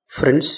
Friends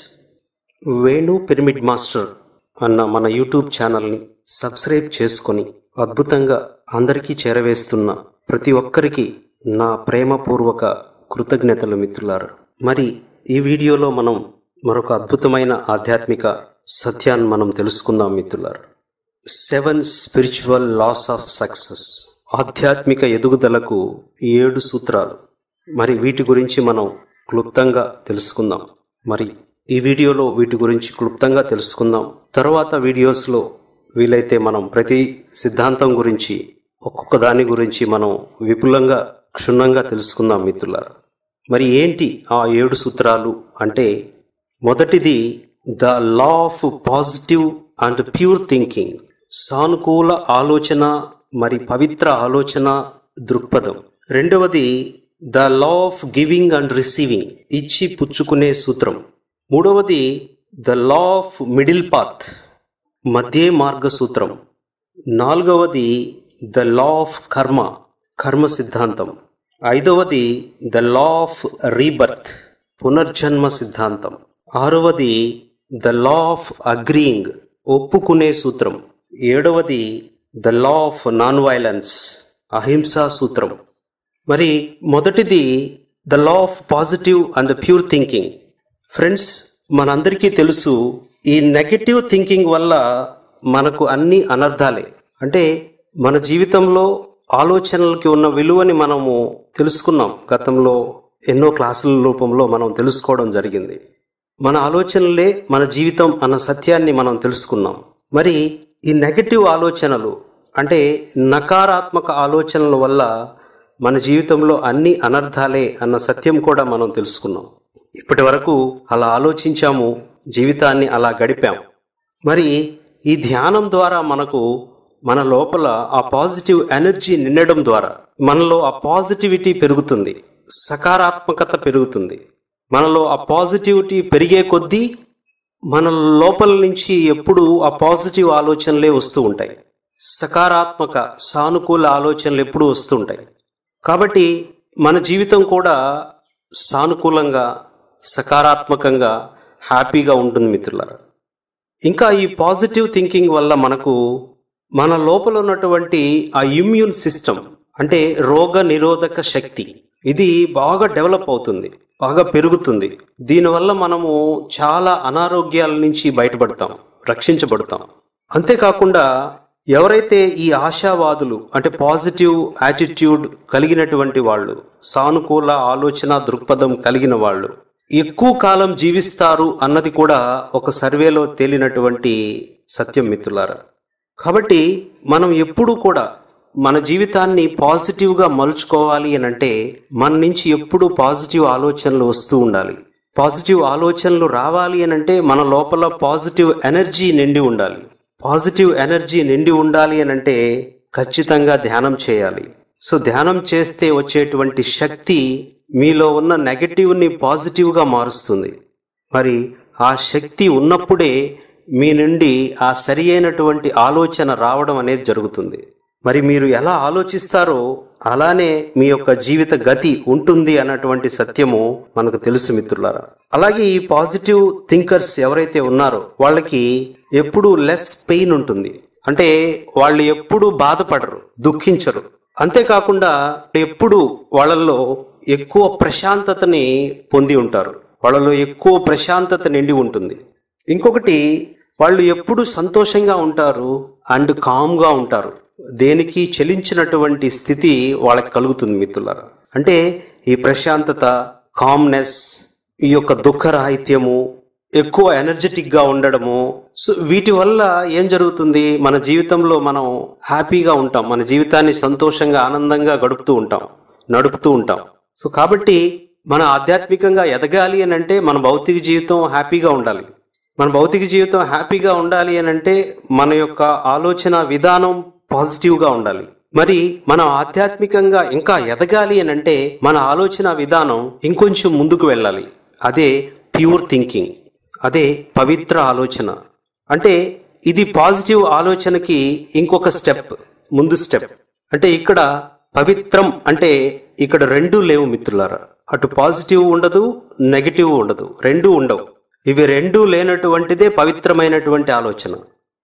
Venu pyramid master అన్న మన YouTube ఛానల్ని సబ్స్క్రైబ్ చేసుకొని అద్భుతంగా అందరికీ చేరవేస్తున్న ప్రతి ఒక్కరికి నా ప్రేమపూర్వక కృతజ్ఞతలు మిత్రులారా మరి ఈ వీడియోలో మనం మరొక అద్భుతమైన ఆధ్యాత్మిక సత్యాన్ని మనం తెలుసుకుందాం మిత్రులారా seven spiritual laws of success ఆధ్యాత్మిక ఎదుగుదలకు ఏడు సూత్రాలు మరి వీటి గురించి మనం క్లుప్తంగా తెలుసుకుందాం మరి ఈ వీడియోలో వీటి గురించి క్లుప్తంగా తెలుసుకుందాం తర్వాత వీడియోస్లో వీలైతే మనం ప్రతి సిద్ధాంతం గురించి ఒక్కొక్క దాని గురించి మనం విపులంగా క్షుణ్ణంగా తెలుసుకుందాం మిత్రులారా మరి ఏంటి ఆ ఏడు సూత్రాలు అంటే మొదటిది the law of positive and pure thinking సానుకూల ఆలోచన మరి పవిత్ర ఆలోచన దృక్పథం రెండవది the law of giving and receiving ఇచ్చి పుచ్చుకునే సూత్రం మూడవది the law of middle path మధ్య మార్గ సూత్రం నాలుగవది ద లా ఆఫ్ కర్మ కర్మ సిద్ధాంతం ఐదవది ద లా ఆఫ్ రీబర్త్ పునర్జన్మ సిద్ధాంతం ఆరవది ద లా ఆఫ్ అగ్రీయింగ్ ఒప్పుకునే సూత్రం ఏడవది the law of non violence అహింసా సూత్రం మరి మొదటిది the law of positive and pure thinking friends మనందరికీ తెలుసు ఈ నెగటివ్ థింకింగ్ వల్ల మనకు అన్ని అనర్థాలే అంటే మన జీవితంలో ఆలోచనలకి ఉన్న విలువని మనము తెలుసుకున్నాం గతంలో ఎన్నో క్లాసుల రూపంలో మనం తెలుసుకోవడం జరిగింది మన ఆలోచనలే మన జీవితం అన్న సత్యాన్ని మనం తెలుసుకున్నాం మరి ఈ నెగటివ్ ఆలోచనలు అంటే నకారాత్మక ఆలోచనల వల్ల మన జీవితంలో అన్ని అనర్థాలే అన్న సత్యం కూడా మనం తెలుసుకున్నాం ఇప్పటి వరకు అలా ఆలోచించాము జీవితాన్ని అలా గడిపాం మరి ఈ ధ్యానం ద్వారా మనకు మన లోపల ఆ పాజిటివ్ ఎనర్జీ నిండడం ద్వారా మనలో ఆ పాజిటివిటీ పెరుగుతుంది సకారాత్మకత పెరుగుతుంది మనలో ఆ పాజిటివిటీ పెరిగే కొద్దీ మన లోపల నుంచి ఎప్పుడు ఆ పాజిటివ్ ఆలోచనలే వస్తూ ఉంటాయి సకారాత్మక సానుకూల ఆలోచనలు ఎప్పుడూ వస్తూ ఉంటాయి కాబట్టి మన జీవితం కూడా సానుకూలంగా సకారాత్మకంగా హ్యాపీగా ఉంటుంది మిత్రులారా ఇంకా ఈ పాజిటివ్ థింకింగ్ వల్ల మనకు మన లోపల ఉన్నటువంటి ఆ ఇమ్యూన్ సిస్టమ్ అంటే రోగ నిరోధక శక్తి ఇది బాగా డెవలప్ అవుతుంది బాగా పెరుగుతుంది దీనివల్ల మనము చాలా అనారోగ్యాల నుంచి బయటపడతాం రక్షించబడతాం అంతేకాకుండా ఎవరైతే ఈ ఆశావాదులు అంటే పాజిటివ్ యాటిట్యూడ్ కలిగినటువంటి వాళ్ళు సానుకూల ఆలోచన దృక్పథం కలిగిన వాళ్ళు ఎక్కువ కాలం జీవిస్తారు అన్నది కూడా ఒక సర్వేలో తేలినటువంటి సత్యం మిత్రులారా కాబట్టి మనం ఎప్పుడూ కూడా మన జీవితాన్ని పాజిటివ్గా మలుచుకోవాలి అని అంటే మన నుంచి ఎప్పుడు పాజిటివ్ ఆలోచనలు వస్తూ ఉండాలి పాజిటివ్ ఆలోచనలు రావాలి అని అంటే మన లోపల పాజిటివ్ ఎనర్జీ నిండి ఉండాలి పాజిటివ్ ఎనర్జీ నిండి ఉండాలి అని అంటే ఖచ్చితంగా ధ్యానం చేయాలి సో ధ్యానం చేస్తే వచ్చేటువంటి శక్తి మీలో ఉన్న నెగటివ్ని పాజిటివ్గా మారుస్తుంది మరి ఆ శక్తి ఉన్నప్పుడే మీ నుండి ఆ సరి అయినటువంటి ఆలోచన రావడం అనేది జరుగుతుంది మరి మీరు ఎలా ఆలోచిస్తారో అలానే మీ యొక్క జీవిత గతి ఉంటుంది అన్నటువంటి సత్యము మనకు తెలుసు మిత్రులారా అలాగే ఈ పాజిటివ్ థింకర్స్ ఎవరైతే ఉన్నారో వాళ్ళకి ఎప్పుడూ లెస్ పెయిన్ ఉంటుంది అంటే వాళ్ళు ఎప్పుడూ బాధపడరు దుఃఖించరు అంతేకాకుండా ఎప్పుడు వాళ్ళల్లో ఎక్కువ ప్రశాంతతని పొంది ఉంటారు వాళ్ళలో ఎక్కువ ప్రశాంతత నిండి ఉంటుంది ఇంకొకటి వాళ్ళు ఎప్పుడు సంతోషంగా ఉంటారు అండ్ కామ్గా ఉంటారు దేనికి చెలించినటువంటి స్థితి వాళ్ళకి కలుగుతుంది మిత్రులారా అంటే ఈ ప్రశాంతత కామ్నెస్ ఈ యొక్క దుఃఖరాహిత్యము ఎక్కువ ఎనర్జెటిక్ గా ఉండడము సో వీటి వల్ల ఏం జరుగుతుంది మన జీవితంలో మనం హ్యాపీగా ఉంటాం మన జీవితాన్ని సంతోషంగా ఆనందంగా గడుపుతూ ఉంటాం నడుపుతూ ఉంటాం సో కాబట్టి మన ఆధ్యాత్మికంగా ఎదగాలి అని అంటే మన భౌతిక జీవితం హ్యాపీగా ఉండాలి మన భౌతిక జీవితం హ్యాపీగా ఉండాలి అని అంటే మన యొక్క ఆలోచన విధానం పాజిటివ్గా ఉండాలి మరి మనం ఆధ్యాత్మికంగా ఇంకా ఎదగాలి అని అంటే మన ఆలోచన విధానం ఇంకొంచెం ముందుకు వెళ్ళాలి అదే ప్యూర్ థింకింగ్ అదే పవిత్ర ఆలోచన అంటే ఇది పాజిటివ్ ఆలోచనకి ఇంకొక స్టెప్ ముందు స్టెప్ అంటే ఇక్కడ పవిత్రం అంటే ఇక్కడ రెండు లేవు మిత్రులారా అటు పాజిటివ్ ఉండదు నెగిటివ్ ఉండదు రెండు ఉండవు ఇవి రెండూ లేనటువంటిదే పవిత్రమైనటువంటి ఆలోచన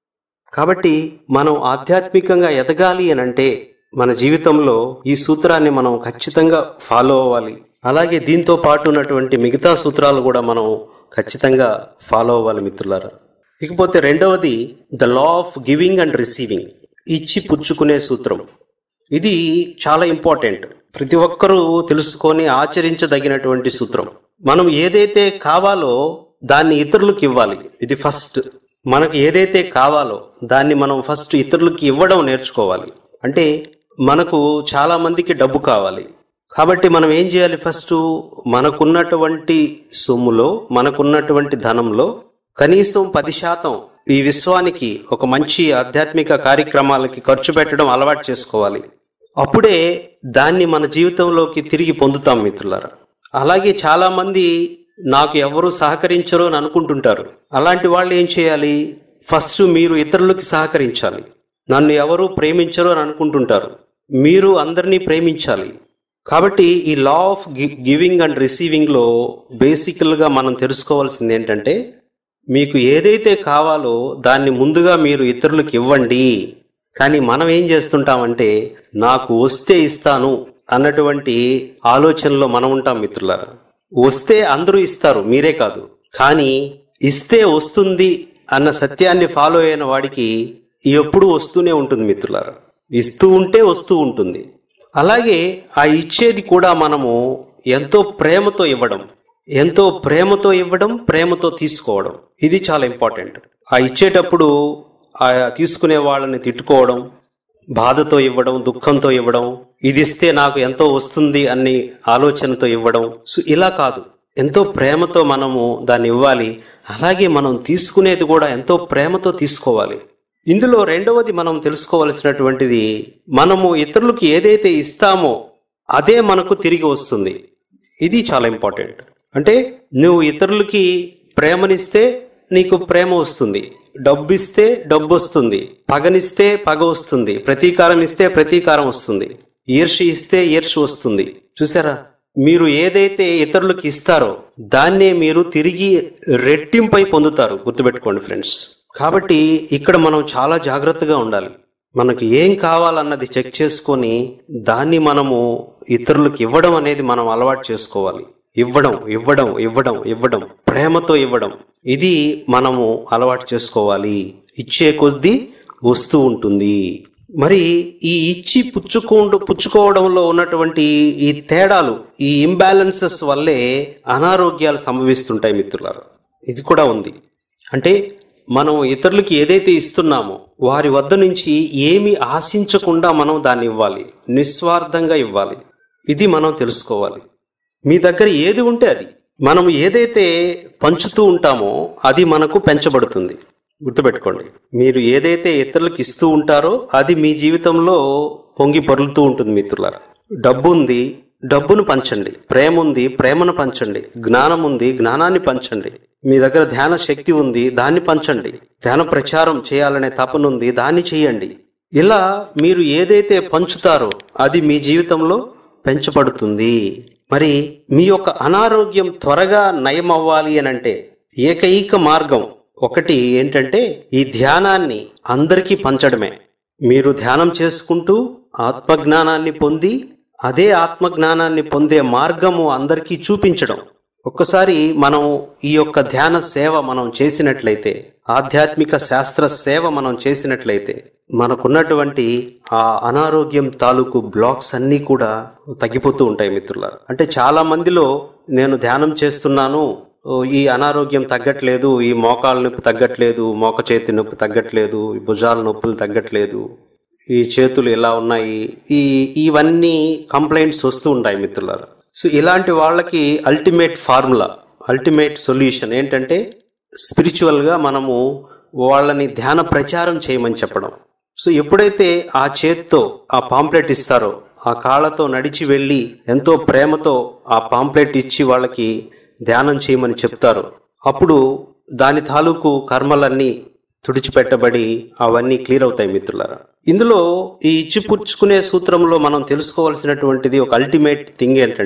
కాబట్టి మనం ఆధ్యాత్మికంగా ఎదగాలి అని అంటే మన జీవితంలో ఈ సూత్రాన్ని మనం ఖచ్చితంగా ఫాలో అవ్వాలి అలాగే దీంతో పాటు ఉన్నటువంటి మిగతా సూత్రాలు కూడా మనం ఖచ్చితంగా ఫాలో అవ్వాలి మిత్రులారా ఇకపోతే రెండవది the law of giving and receiving ఇచ్చి పుచ్చుకునే సూత్రం ఇది చాలా ఇంపార్టెంట్ ప్రతి ఒక్కరూ తెలుసుకొని ఆచరించదగినటువంటి సూత్రం మనం ఏదైతే కావాలో దాన్ని ఇతరులకు ఇవ్వాలి ఇది ఫస్ట్ మనకు ఏదైతే కావాలో దాన్ని మనం ఫస్ట్ ఇతరులకు ఇవ్వడం నేర్చుకోవాలి అంటే మనకు చాలా మందికి డబ్బు కావాలి కాబట్టి మనం ఏం చేయాలి ఫస్ట్ మనకున్నటువంటి సొమ్ములో మనకున్నటువంటి ధనంలో కనీసం పది శాతం ఈ విశ్వానికి ఒక మంచి ఆధ్యాత్మిక కార్యక్రమాలకి ఖర్చు పెట్టడం అలవాటు చేసుకోవాలి అప్పుడే దాన్ని మన జీవితంలోకి తిరిగి పొందుతాం మిత్రులారా అలాగే చాలా మంది నాకు ఎవరు సహకరించరు అని అనుకుంటుంటారు అలాంటి వాళ్ళు ఏం చేయాలి ఫస్ట్ మీరు ఇతరులకి సహకరించాలి నన్ను ఎవరు ప్రేమించరు అని అనుకుంటుంటారు మీరు అందరినీ ప్రేమించాలి కాబట్టి ఈ లా ఆఫ్ గివింగ్ అండ్ రిసీవింగ్లో బేసికల్గా మనం తెలుసుకోవాల్సింది ఏంటంటే మీకు ఏదైతే కావాలో దాన్ని ముందుగా మీరు ఇతరులకు ఇవ్వండి కానీ మనం ఏం చేస్తుంటామంటే నాకు వస్తే ఇస్తాను అన్నటువంటి ఆలోచనలో మనం ఉంటాం మిత్రులారా వస్తే అందరూ ఇస్తారు మీరే కాదు కానీ ఇస్తే వస్తుంది అన్న సత్యాన్ని ఫాలో అయిన వాడికి ఎప్పుడూ వస్తూనే ఉంటుంది మిత్రులారా ఇస్తూ ఉంటే వస్తూ ఉంటుంది అలాగే ఆ ఇచ్చేది కూడా మనము ఎంతో ప్రేమతో ఇవ్వడం ఎంతో ప్రేమతో ఇవ్వడం ప్రేమతో తీసుకోవడం ఇది చాలా ఇంపార్టెంట్ ఆ ఇచ్చేటప్పుడు ఆ తీసుకునే వాళ్ళని తిట్టుకోవడం బాధతో ఇవ్వడం దుఃఖంతో ఇవ్వడం ఇది ఇస్తే నాకు ఎంతో వస్తుంది అన్ని ఆలోచనతో ఇవ్వడం సో ఇలా కాదు ఎంతో ప్రేమతో మనము దాన్ని ఇవ్వాలి అలాగే మనం తీసుకునేది కూడా ఎంతో ప్రేమతో తీసుకోవాలి ఇందులో రెండవది మనం తెలుసుకోవలసినటువంటిది మనము ఇతరులకు ఏదైతే ఇస్తామో అదే మనకు తిరిగి వస్తుంది ఇది చాలా ఇంపార్టెంట్ అంటే నువ్వు ఇతరులకి ప్రేమనిస్తే నీకు ప్రేమ వస్తుంది డబ్బు ఇస్తే డబ్బు వస్తుంది పగనిస్తే పగ వస్తుంది ప్రతీకారం ఇస్తే ప్రతీకారం వస్తుంది ఈర్షి ఇస్తే ఈర్షి వస్తుంది చూసారా మీరు ఏదైతే ఇతరులకు ఇస్తారో దాన్నే మీరు తిరిగి రెట్టింపై పొందుతారు గుర్తుపెట్టుకోండి ఫ్రెండ్స్ కాబట్టి ఇక్కడ మనం చాలా జాగ్రత్తగా ఉండాలి మనకు ఏం కావాలన్నది చెక్ చేసుకొని దాన్ని మనము ఇతరులకు ఇవ్వడం అనేది మనం అలవాటు చేసుకోవాలి ఇవ్వడం ఇవ్వడం ఇవ్వడం ఇవ్వడం ప్రేమతో ఇవ్వడం ఇది మనము అలవాటు చేసుకోవాలి ఇచ్చే కొద్దీ వస్తూ ఉంటుంది మరి ఈ ఇచ్చి పుచ్చుకోండు పుచ్చుకోవడంలో ఉన్నటువంటి ఈ తేడాలు ఈ ఇంబ్యాలెన్సెస్ వల్లే అనారోగ్యాలు సంభవిస్తుంటాయి మిత్రులారా ఇది కూడా ఉంది అంటే మనం ఇతరులకి ఏదైతే ఇస్తున్నామో వారి వద్ద నుంచి ఏమి ఆశించకుండా మనం దాన్ని ఇవ్వాలి నిస్వార్థంగా ఇవ్వాలి ఇది మనం తెలుసుకోవాలి మీ దగ్గర ఏది ఉంటే అది మనం ఏదైతే పంచుతూ ఉంటామో అది మనకు పెంచబడుతుంది గుర్తుపెట్టుకోండి మీరు ఏదైతే ఇతరులకు ఇస్తూ ఉంటారో అది మీ జీవితంలో పొంగి పొరులుతూ ఉంటుంది మిత్రులారా డబ్బు ఉంది డబ్బును పంచండి ప్రేమ ఉంది ప్రేమను పంచండి జ్ఞానం ఉంది జ్ఞానాన్ని పంచండి మీ దగ్గర ధ్యాన శక్తి ఉంది దాన్ని పంచండి ధ్యాన ప్రచారం చేయాలనే తపన ఉంది దాన్ని చేయండి ఇలా మీరు ఏదైతే పంచుతారో అది మీ జీవితంలో పెంచబడుతుంది మరి మీ యొక్క అనారోగ్యం త్వరగా నయం అవ్వాలి అని అంటే ఏకైక మార్గం ఒకటి ఏంటంటే ఈ ధ్యానాన్ని అందరికీ పంచడమే మీరు ధ్యానం చేసుకుంటూ ఆత్మజ్ఞానాన్ని పొంది అదే ఆత్మజ్ఞానాన్ని పొందే మార్గము అందరికీ చూపించడం ఒక్కసారి మనం ఈ యొక్క ధ్యాన సేవ మనం చేసినట్లయితే ఆధ్యాత్మిక శాస్త్ర సేవ మనం చేసినట్లయితే మనకున్నటువంటి ఆ అనారోగ్యం తాలూకు బ్లాక్స్ అన్నీ కూడా తగ్గిపోతూ ఉంటాయి మిత్రులారా అంటే చాలా మందిలో నేను ధ్యానం చేస్తున్నాను ఓ, ఈ అనారోగ్యం తగ్గట్లేదు ఈ మోకాళ్ళ నొప్పి తగ్గట్లేదు మోక చేతి నొప్పి తగ్గట్లేదు ఈ భుజాల నొప్పులు తగ్గట్లేదు ఈ చేతులు ఇలా ఉన్నాయి ఈ ఇవన్నీ కంప్లైంట్స్ వస్తూ ఉంటాయి మిత్రులారా సో ఇలాంటి వాళ్ళకి అల్టిమేట్ ఫార్ములా అల్టిమేట్ సొల్యూషన్ ఏంటంటే స్పిరిచువల్గా మనము వాళ్ళని ధ్యాన ప్రచారం చేయమని చెప్పడం సో ఎప్పుడైతే ఆ చేత్తో ఆ పాంప్లెట్ ఇస్తారో ఆ కాళ్ళతో నడిచి వెళ్ళి ఎంతో ప్రేమతో ఆ పాంప్లెట్ ఇచ్చి వాళ్ళకి ధ్యానం చేయమని చెప్తారు అప్పుడు దాని తాలూకు కర్మలన్నీ తుడిచిపెట్టబడి అవన్నీ క్లియర్ అవుతాయి మిత్రులారా ఇందులో ఈ ఇచ్చిపుచ్చుకునే సూత్రంలో మనం తెలుసుకోవాల్సినటువంటిది ఒక అల్టిమేట్ థింగ్ ఏంటంటే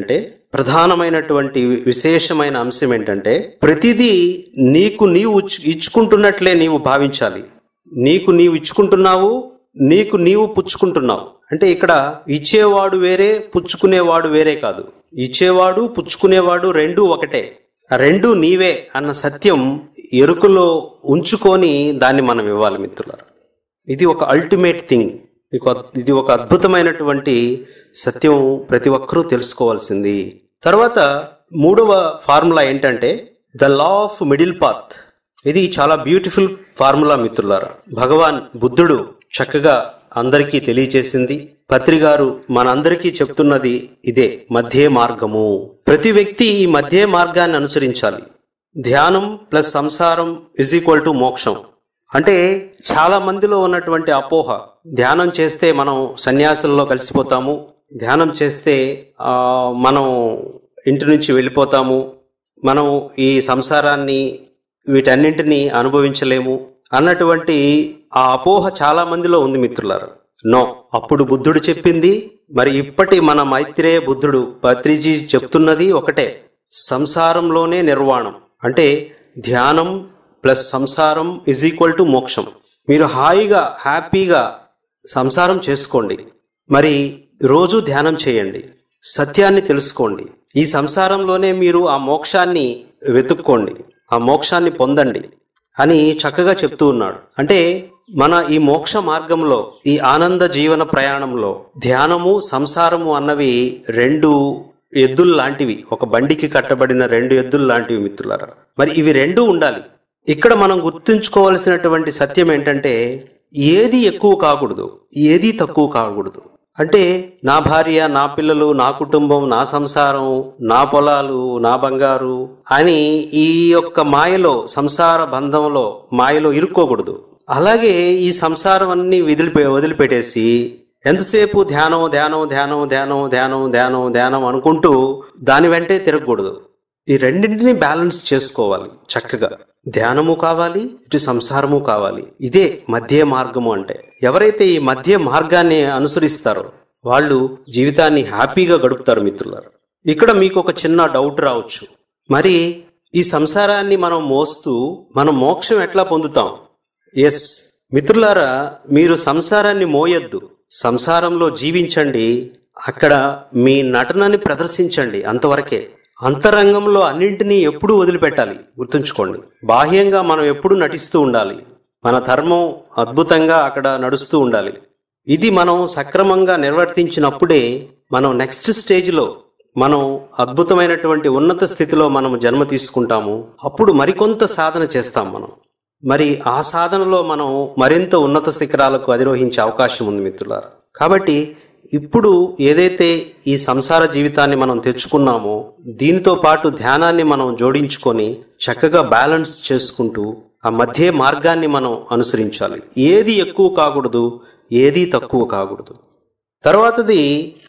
ప్రధానమైనటువంటి విశేషమైన అంశం ఏంటంటే ప్రతిదీ నీకు నీవు ఇచ్చు- ఇచ్చుకుంటున్నట్లే నీవు భావించాలి నీకు నీవు ఇచ్చుకుంటున్నావు నీకు నీవు పుచ్చుకుంటున్నావు అంటే ఇక్కడ ఇచ్చేవాడు వేరే పుచ్చుకునేవాడు వేరే కాదు ఇచ్చేవాడు పుచ్చుకునేవాడు రెండు ఒకటే ఆ రెండు నీవే అన్న సత్యం ఎరుకలో ఉంచుకొని దాన్ని మనం ఇవ్వాలి మిత్రులారా ఇది ఒక అల్టిమేట్ థింగ్ మీకు అద్- ఇది ఒక అద్భుతమైనటువంటి సత్యం ప్రతి ఒక్కరూ తెలుసుకోవాల్సింది తర్వాత మూడవ ఫార్ములా ఏంటంటే the law of middle path ఇది చాలా బ్యూటిఫుల్ ఫార్ములా మిత్రులారా భగవాన్ బుద్ధుడు చక్కగా అందరికీ తెలియచేసింది పత్రి గారు మనందరికీ చెప్తున్నది ఇదే మధ్య మార్గము ప్రతి వ్యక్తి ఈ మధ్య మార్గాన్ని అనుసరించాలి ధ్యానం ప్లస్ సంసారం ఇజ్ ఈక్వల్ టు మోక్షం అంటే చాలా మందిలో ఉన్నటువంటి అపోహ ధ్యానం చేస్తే మనం సన్యాసుల్లో కలిసిపోతాము ధ్యానం చేస్తే ఆ, మనం ఇంటి నుంచి వెళ్ళిపోతాము మనం ఈ సంసారాన్ని వీటన్నింటినీ అనుభవించలేము అన్నటువంటి ఆ అపోహ చాలా మందిలో ఉంది మిత్రులారు నో అప్పుడు బుద్ధుడు చెప్పింది మరి ఇప్పటి మన మైత్రేయ బుద్ధుడు పత్రిజీ చెప్తున్నది ఒకటే సంసారంలోనే నిర్వాణం అంటే ధ్యానం ప్లస్ సంసారం ఇజ్ ఈక్వల్ టు మోక్షం మీరు హాయిగా హ్యాపీగా సంసారం చేసుకోండి మరి రోజు ధ్యానం చేయండి సత్యాన్ని తెలుసుకోండి ఈ సంసారంలోనే మీరు ఆ మోక్షాన్ని వెతుక్కోండి ఆ మోక్షాన్ని పొందండి అని చక్కగా చెప్తూ ఉన్నాడు అంటే మన ఈ మోక్ష మార్గంలో ఈ ఆనంద జీవన ప్రయాణంలో ధ్యానము సంసారము అన్నవి రెండు ఎద్దులు లాంటివి ఒక బండికి కట్టబడిన రెండు ఎద్దులు లాంటివి మిత్రులారా మరి ఇవి రెండు ఉండాలి ఇక్కడ మనం గుర్తుంచుకోవాల్సినటువంటి సత్యం ఏంటంటే ఏది ఎక్కువ కాకూడదు ఏది తక్కువ కాకూడదు అంటే నా భార్య నా పిల్లలు నా కుటుంబం నా సంసారం నా పొలాలు నా బంగారు అని ఈ యొక్క మాయలో సంసార బంధంలో మాయలో ఇరుక్కోకూడదు అలాగే ఈ సంసారం అన్ని వదిలిపె వదిలిపెట్టేసి ఎంతసేపు ధ్యానం ధ్యానం ధ్యానం ధ్యానం ధ్యానం ధ్యానం ధ్యానం అనుకుంటూ దాని వెంటే తిరగకూడదు ఈ రెండింటిని బ్యాలెన్స్ చేసుకోవాలి చక్కగా ధ్యానము కావాలి ఇటు సంసారము కావాలి ఇదే మధ్య మార్గము అంటే ఎవరైతే ఈ మధ్య మార్గాన్ని అనుసరిస్తారో వాళ్ళు జీవితాన్ని హ్యాపీగా గడుపుతారు మిత్రులారు ఇక్కడ మీకు ఒక చిన్న డౌట్ రావచ్చు మరి ఈ సంసారాన్ని మనం మోస్తూ మనం మోక్షం ఎట్లా పొందుతాం ఎస్ మిత్రులారా మీరు సంసారాన్ని మోయొద్దు సంసారంలో జీవించండి అక్కడ మీ నటనని ప్రదర్శించండి అంతవరకే అంతరంగంలో అన్నింటినీ ఎప్పుడూ వదిలిపెట్టాలి గుర్తుంచుకోండి బాహ్యంగా మనం ఎప్పుడూ నటిస్తూ ఉండాలి మన ధర్మం అద్భుతంగా అక్కడ నడుస్తూ ఉండాలి ఇది మనం సక్రమంగా నిర్వర్తించినప్పుడే మనం నెక్స్ట్ స్టేజ్లో మనం అద్భుతమైనటువంటి ఉన్నత స్థితిలో మనం జన్మ తీసుకుంటాము అప్పుడు మరికొంత సాధన చేస్తాం మనం మరి ఆ సాధనలో మనం మరింత ఉన్నత శిఖరాలకు అధిరోహించే అవకాశం ఉంది మిత్రులారా కాబట్టి ఇప్పుడు ఏదైతే ఈ సంసార జీవితాన్ని మనం తెచ్చుకున్నామో దీనితో పాటు ధ్యానాన్ని మనం జోడించుకొని చక్కగా బ్యాలెన్స్ చేసుకుంటూ ఆ మధ్య మార్గాన్ని మనం అనుసరించాలి ఏది ఎక్కువ కాకూడదు ఏది తక్కువ కాకూడదు తర్వాతది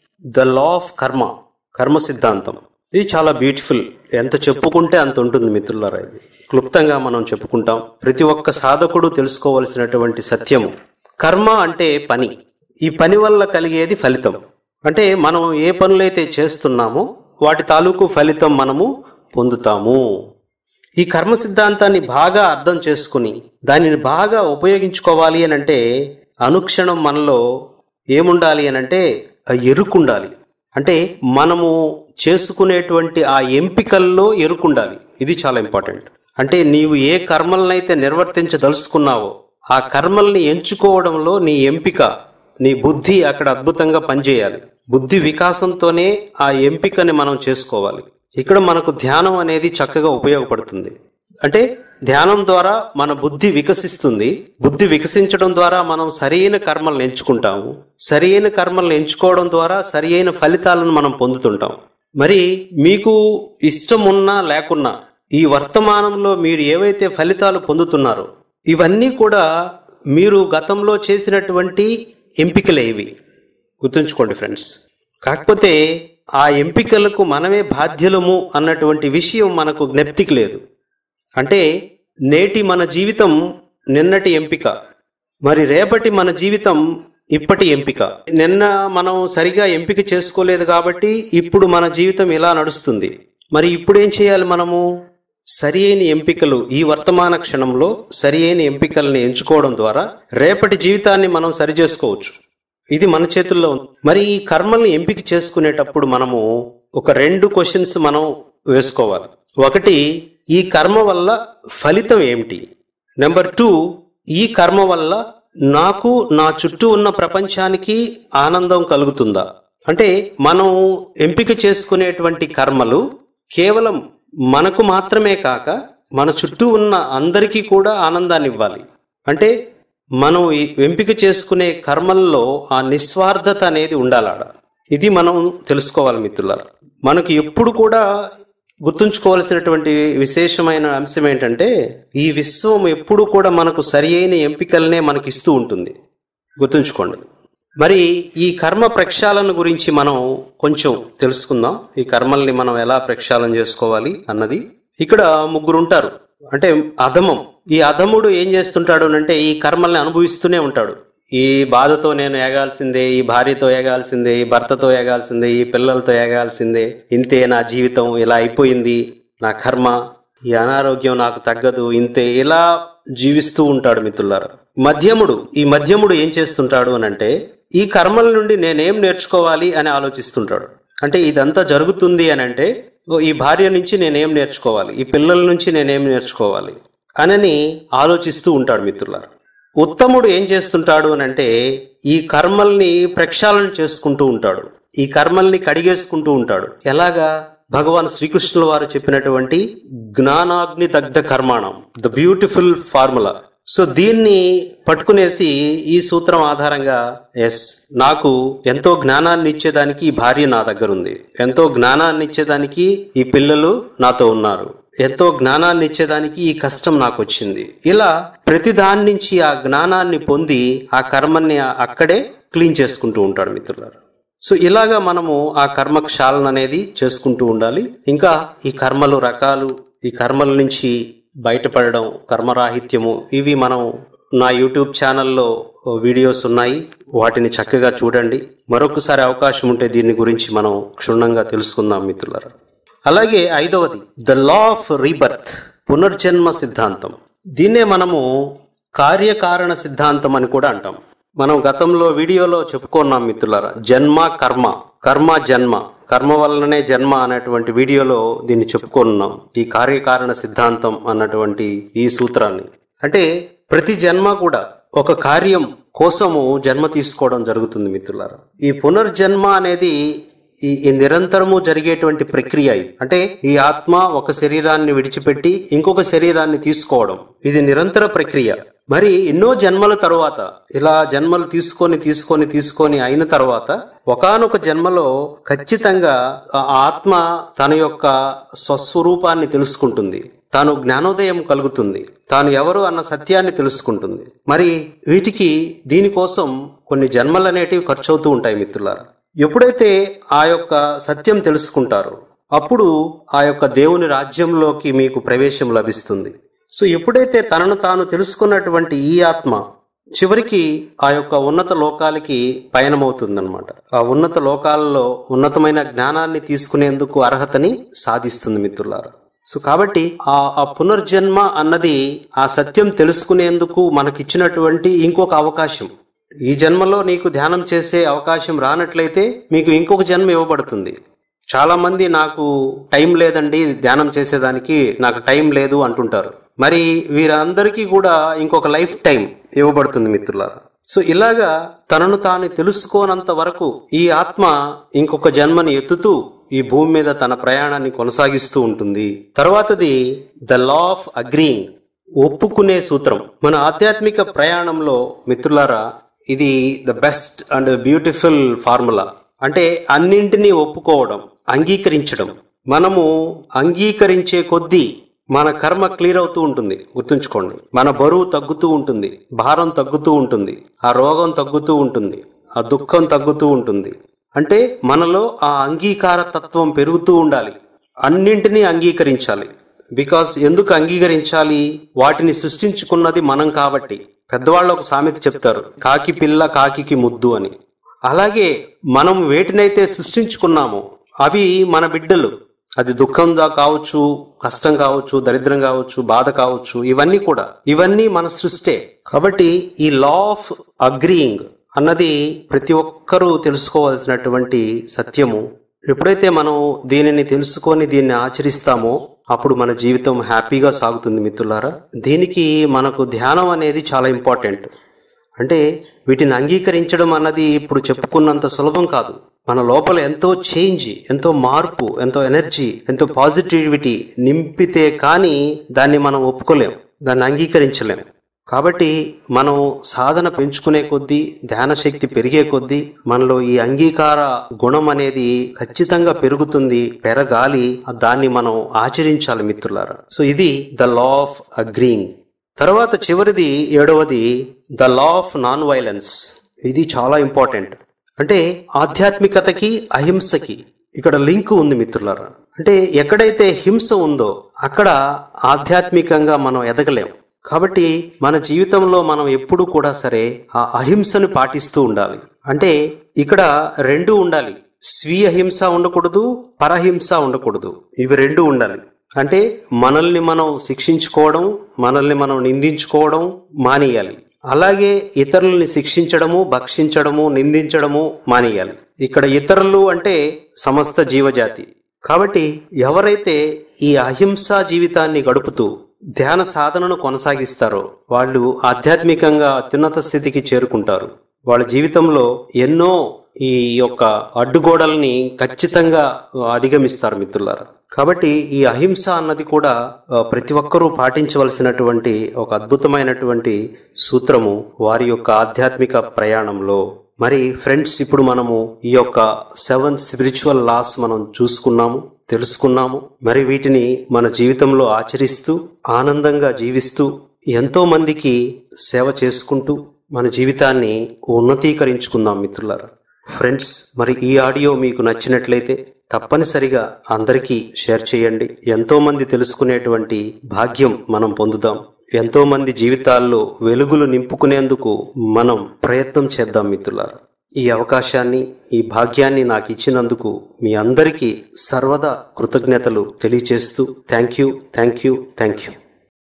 ద లా ఆఫ్ కర్మ కర్మ సిద్ధాంతం ఇది చాలా బ్యూటిఫుల్ ఎంత చెప్పుకుంటే అంత ఉంటుంది మిత్రులారా ఇది క్లుప్తంగా మనం చెప్పుకుంటాం ప్రతి ఒక్క సాధకుడు తెలుసుకోవలసినటువంటి సత్యము కర్మ అంటే పని ఈ పని వల్ల కలిగేది ఫలితం అంటే మనం ఏ పనులైతే చేస్తున్నామో వాటి తాలూకు ఫలితం మనము పొందుతాము ఈ కర్మ సిద్ధాంతాన్ని బాగా అర్థం చేసుకుని దానిని బాగా ఉపయోగించుకోవాలి అని అంటే అనుక్షణం మనలో ఏముండాలి అని అంటే ఆ ఎరుకుండాలి అంటే మనము చేసుకునేటువంటి ఆ ఎంపికల్లో ఎరుకుండాలి ఇది చాలా ఇంపార్టెంట్ అంటే నీవు ఏ కర్మలనైతే నిర్వర్తించదలుచుకున్నావో ఆ కర్మల్ని ఎంచుకోవడంలో నీ ఎంపిక నీ బుద్ధి అక్కడ అద్భుతంగా పనిచేయాలి బుద్ధి వికాసంతోనే ఆ ఎంపికని మనం చేసుకోవాలి ఇక్కడ మనకు ధ్యానం అనేది చక్కగా ఉపయోగపడుతుంది అంటే ధ్యానం ద్వారా మన బుద్ధి వికసిస్తుంది బుద్ధి వికసించడం ద్వారా మనం సరైన కర్మలను ఎంచుకుంటాము సరైన కర్మలను ఎంచుకోవడం ద్వారా సరియైన ఫలితాలను మనం పొందుతుంటాం మరి మీకు ఇష్టం ఉన్నా లేకున్నా ఈ వర్తమానంలో మీరు ఏవైతే ఫలితాలు పొందుతున్నారో ఇవన్నీ కూడా మీరు గతంలో చేసినటువంటి ఎంపికలే ఇవి గుర్తుంచుకోండి ఫ్రెండ్స్ కాకపోతే ఆ ఎంపికలకు మనమే బాధ్యులము అన్నటువంటి విషయం మనకు జ్ఞప్తికి లేదు అంటే నేటి మన జీవితం నిన్నటి ఎంపిక మరి రేపటి మన జీవితం ఇప్పటి ఎంపిక నిన్న మనం సరిగా ఎంపిక చేసుకోలేదు కాబట్టి ఇప్పుడు మన జీవితం ఇలా నడుస్తుంది మరి ఇప్పుడు ఏం చేయాలి మనము సరి అయిన ఎంపికలు ఈ వర్తమాన క్షణంలో సరి అయిన ఎంపికల్ని ఎంచుకోవడం ద్వారా రేపటి జీవితాన్ని మనం సరి చేసుకోవచ్చు ఇది మన చేతుల్లో ఉంది మరి ఈ కర్మల్ని ఎంపిక చేసుకునేటప్పుడు మనము ఒక రెండు క్వశ్చన్స్ మనం వేసుకోవాలి ఒకటి ఈ కర్మ వల్ల ఫలితం ఏమిటి నెంబర్ టూ ఈ కర్మ వల్ల నాకు నా చుట్టూ ఉన్న ప్రపంచానికి ఆనందం కలుగుతుందా అంటే మనం ఎంపిక చేసుకునేటువంటి కర్మలు కేవలం మనకు మాత్రమే కాక మన చుట్టూ ఉన్న అందరికీ కూడా ఆనందాన్ని ఇవ్వాలి అంటే మనం ఈ ఎంపిక చేసుకునే కర్మల్లో ఆ నిస్వార్థత అనేది ఉండాలాడ ఇది మనం తెలుసుకోవాలి మిత్రులారా మనకు ఎప్పుడు కూడా గుర్తుంచుకోవాల్సినటువంటి విశేషమైన అంశం ఏంటంటే ఈ విశ్వం ఎప్పుడు కూడా మనకు సరి అయిన ఎంపికలనే మనకి ఇస్తూ ఉంటుంది గుర్తుంచుకోండి మరి ఈ కర్మ ప్రక్షాళన గురించి మనం కొంచెం తెలుసుకుందాం ఈ కర్మల్ని మనం ఎలా ప్రక్షాళన చేసుకోవాలి అన్నది ఇక్కడ ముగ్గురు ఉంటారు అంటే అధమం ఈ అధముడు ఏం చేస్తుంటాడు అంటే ఈ కర్మల్ని అనుభవిస్తూనే ఉంటాడు ఈ బాధతో నేను ఏగాల్సిందే ఈ భార్యతో ఏగాల్సిందే ఈ భర్తతో ఏగాల్సిందే ఈ పిల్లలతో ఏగాల్సిందే ఇంతే నా జీవితం ఇలా అయిపోయింది నా కర్మ ఈ అనారోగ్యం నాకు తగ్గదు ఇంతే ఇలా జీవిస్తూ ఉంటాడు మిత్రులారా మధ్యముడు ఈ మధ్యముడు ఏం చేస్తుంటాడు అని అంటే ఈ కర్మల నుండి నేనేం నేర్చుకోవాలి అని ఆలోచిస్తుంటాడు అంటే ఇదంతా జరుగుతుంది అని అంటే ఓ ఈ భార్య నుంచి నేనేం నేర్చుకోవాలి ఈ పిల్లల నుంచి నేనేం నేర్చుకోవాలి అనని ఆలోచిస్తూ ఉంటాడు మిత్రులారా ఉత్తముడు ఏం చేస్తుంటాడు అని అంటే ఈ కర్మల్ని ప్రక్షాళన చేసుకుంటూ ఉంటాడు ఈ కర్మల్ని కడిగేసుకుంటూ ఉంటాడు ఎలాగా భగవాన్ శ్రీకృష్ణుల వారు చెప్పినటువంటి జ్ఞానాగ్ని దగ్ధ కర్మాణం ద బ్యూటిఫుల్ ఫార్ములా సో దీన్ని పట్టుకునేసి ఈ సూత్రం ఆధారంగా ఎస్ నాకు ఎంతో జ్ఞానాన్ని ఇచ్చేదానికి ఈ భార్య నా దగ్గర ఉంది ఎంతో జ్ఞానాన్ని ఇచ్చేదానికి ఈ పిల్లలు నాతో ఉన్నారు ఎంతో జ్ఞానాన్ని ఇచ్చేదానికి ఈ కష్టం నాకు వచ్చింది ఇలా ప్రతి దాని నుంచి ఆ జ్ఞానాన్ని పొంది ఆ కర్మని అక్కడే క్లీన్ చేసుకుంటూ ఉంటాడు మిత్రులారు సో ఇలాగా మనము ఆ కర్మ క్షాళన అనేది చేసుకుంటూ ఉండాలి ఇంకా ఈ కర్మలు రకాలు ఈ కర్మల నుంచి బయటపడడం కర్మరాహిత్యము ఇవి మనం నా యూట్యూబ్ ఛానల్లో వీడియోస్ ఉన్నాయి వాటిని చక్కగా చూడండి మరొకసారి అవకాశం ఉంటే దీని గురించి మనం క్షుణ్ణంగా తెలుసుకుందాం మిత్రులారా అలాగే ఐదవది ద లా ఆఫ్ రీబర్త్ పునర్జన్మ సిద్ధాంతం దీన్నే మనము కార్యకారణ సిద్ధాంతం అని కూడా అంటాం మనం గతంలో వీడియోలో చెప్పుకున్నాం మిత్రులారా జన్మ కర్మ కర్మ జన్మ కర్మ వలననే జన్మ అనేటువంటి వీడియోలో దీన్ని చెప్పుకున్నాం ఈ కార్యకారణ సిద్ధాంతం అన్నటువంటి ఈ సూత్రాన్ని అంటే ప్రతి జన్మ కూడా ఒక కార్యం కోసము జన్మ తీసుకోవడం జరుగుతుంది మిత్రులారా ఈ పునర్జన్మ అనేది ఈ ఈ నిరంతరము జరిగేటువంటి ప్రక్రియ ఇది. అంటే ఈ ఆత్మ ఒక శరీరాన్ని విడిచిపెట్టి ఇంకొక శరీరాన్ని తీసుకోవడం ఇది నిరంతర ప్రక్రియ మరి ఎన్నో జన్మల తరువాత ఇలా జన్మలు తీసుకొని తీసుకొని తీసుకొని అయిన తర్వాత ఒకానొక జన్మలో ఖచ్చితంగా ఆ ఆత్మ తన యొక్క స్వస్వరూపాన్ని తెలుసుకుంటుంది తాను జ్ఞానోదయం కలుగుతుంది తాను ఎవరు అన్న సత్యాన్ని తెలుసుకుంటుంది మరి వీటికి దీనికోసం కొన్ని జన్మలు అనేటివి ఖర్చు అవుతూ ఉంటాయి మిత్రులారా ఎప్పుడైతే ఆ యొక్క సత్యం తెలుసుకుంటారో అప్పుడు ఆ యొక్క దేవుని రాజ్యంలోకి మీకు ప్రవేశం లభిస్తుంది సో ఎప్పుడైతే తనను తాను తెలుసుకున్నటువంటి ఈ ఆత్మ చివరికి ఆ యొక్క ఉన్నత లోకాలకి పయనమవుతుందన్నమాట ఆ ఉన్నత లోకాలలో ఉన్నతమైన జ్ఞానాన్ని తీసుకునేందుకు అర్హతని సాధిస్తుంది మిత్రులారా సో కాబట్టి ఆ ఆ పునర్జన్మ అన్నది ఆ సత్యం తెలుసుకునేందుకు మనకిచ్చినటువంటి ఇంకొక అవకాశం ఈ జన్మలో నీకు ధ్యానం చేసే అవకాశం రానట్లయితే మీకు ఇంకొక జన్మ ఇవ్వబడుతుంది చాలా మంది నాకు టైం లేదండి ధ్యానం చేసేదానికి నాకు టైం లేదు అంటుంటారు మరి వీరందరికీ కూడా ఇంకొక లైఫ్ టైం ఇవ్వబడుతుంది మిత్రులారా సో ఇలాగా తనను తాను తెలుసుకోనంత వరకు ఈ ఆత్మ ఇంకొక జన్మని ఎత్తుతూ ఈ భూమి మీద తన ప్రయాణాన్ని కొనసాగిస్తూ ఉంటుంది తర్వాతది ద లా ఆఫ్ అగ్రీయింగ్ ఒప్పుకునే సూత్రం మన ఆధ్యాత్మిక ప్రయాణంలో మిత్రులారా ఇది the best and beautiful formula అంటే అన్నింటినీ ఒప్పుకోవడం అంగీకరించడం మనము అంగీకరించే కొద్దీ మన కర్మ క్లియర్ అవుతూ ఉంటుంది గుర్తుంచుకోండి మన బరువు తగ్గుతూ ఉంటుంది భారం తగ్గుతూ ఉంటుంది ఆ రోగం తగ్గుతూ ఉంటుంది ఆ దుఃఖం తగ్గుతూ ఉంటుంది అంటే మనలో ఆ అంగీకార తత్వం పెరుగుతూ ఉండాలి అన్నింటినీ అంగీకరించాలి బికాస్ ఎందుకు అంగీకరించాలి వాటిని సృష్టించుకున్నది మనం కాబట్టి పెద్దవాళ్ళు ఒక సామెత చెప్తారు కాకి పిల్ల కాకికి ముద్దు అని అలాగే మనం వేటినైతే సృష్టించుకున్నామో అవి మన బిడ్డలు అది దుఃఖంగా కావచ్చు కష్టం కావచ్చు దరిద్రం కావచ్చు బాధ కావచ్చు ఇవన్నీ కూడా ఇవన్నీ మన సృష్టే కాబట్టి ఈ లా ఆఫ్ అగ్రీయింగ్ అన్నది ప్రతి ఒక్కరూ తెలుసుకోవాల్సినటువంటి సత్యము ఎప్పుడైతే మనం దీనిని తెలుసుకొని దీన్ని ఆచరిస్తామో అప్పుడు మన జీవితం హ్యాపీగా సాగుతుంది మిత్రులారా దీనికి మనకు ధ్యానం అనేది చాలా ఇంపార్టెంట్ అంటే వీటిని అంగీకరించడం అన్నది ఇప్పుడు చెప్పుకున్నంత సులభం కాదు మన లోపల ఎంతో చేంజ్ ఎంతో మార్పు ఎంతో ఎనర్జీ ఎంతో పాజిటివిటీ నింపితే కానీ దాన్ని మనం ఒప్పుకోలేం దాన్ని అంగీకరించలేం కాబట్టి మనం సాధన పెంచుకునే కొద్దీ ధ్యాన శక్తి పెరిగే కొద్దీ మనలో ఈ అంగీకార గుణం అనేది ఖచ్చితంగా పెరుగుతుంది పెరగాలి దాన్ని మనం ఆచరించాలి మిత్రులారా సో ఇది ద లా ఆఫ్ అగ్రీయింగ్ తర్వాత చివరిది ఏడవది the law of non violence ఇది చాలా ఇంపార్టెంట్ అంటే ఆధ్యాత్మికతకి అహింసకి ఇక్కడ లింక్ ఉంది మిత్రులారా అంటే ఎక్కడైతే హింస ఉందో అక్కడ ఆధ్యాత్మికంగా మనం ఎదగలేం కాబట్టి మన జీవితంలో మనం ఎప్పుడు కూడా సరే ఆ అహింసను పాటిస్తూ ఉండాలి అంటే ఇక్కడ రెండు ఉండాలి స్వీయ హింస ఉండకూడదు పరహింస ఉండకూడదు ఇవి రెండు ఉండాలి అంటే మనల్ని మనం శిక్షించుకోవడం మనల్ని మనం నిందించుకోవడం మానేయాలి అలాగే ఇతరుల్ని శిక్షించడము భక్షించడము నిందించడము మానేయాలి ఇక్కడ ఇతరులు అంటే సమస్త జీవజాతి కాబట్టి ఎవరైతే ఈ అహింసా జీవితాన్ని గడుపుతూ ధ్యాన సాధనను కొనసాగిస్తారో వాళ్ళు ఆధ్యాత్మికంగా అత్యున్నత స్థితికి చేరుకుంటారు వాళ్ళ జీవితంలో ఎన్నో ఈ యొక్క అడ్డుగోడల్ని ఖచ్చితంగా అధిగమిస్తారు మిత్రులారా కాబట్టి ఈ అహింస అన్నది కూడా ఆ, ప్రతి ఒక్కరూ పాటించవలసినటువంటి ఒక అద్భుతమైనటువంటి సూత్రము వారి యొక్క ఆధ్యాత్మిక ప్రయాణంలో మరి ఫ్రెండ్స్ ఇప్పుడు మనము ఈ యొక్క సెవెన్ స్పిరిచువల్ లాస్ మనం చూసుకున్నాము తెలుసుకున్నాము మరి వీటిని మన జీవితంలో ఆచరిస్తూ ఆనందంగా జీవిస్తూ ఎంతో మందికి సేవ చేసుకుంటూ మన జీవితాన్ని ఉన్నతీకరించుకుందాం మిత్రులారా ఫ్రెండ్స్ మరి ఈ ఆడియో మీకు నచ్చినట్లయితే తప్పనిసరిగా అందరికీ షేర్ చేయండి ఎంతో మంది తెలుసుకునేటువంటి భాగ్యం మనం పొందుదాం ఎంతో మంది జీవితాల్లో వెలుగులు నింపుకునేందుకు మనం ప్రయత్నం చేద్దాం మిత్రులారా ఈ అవకాశాన్ని ఈ భాగ్యాన్ని నాకు ఇచ్చినందుకు మీ అందరికీ సర్వదా కృతజ్ఞతలు తెలియచేస్తూ thank you thank you thank you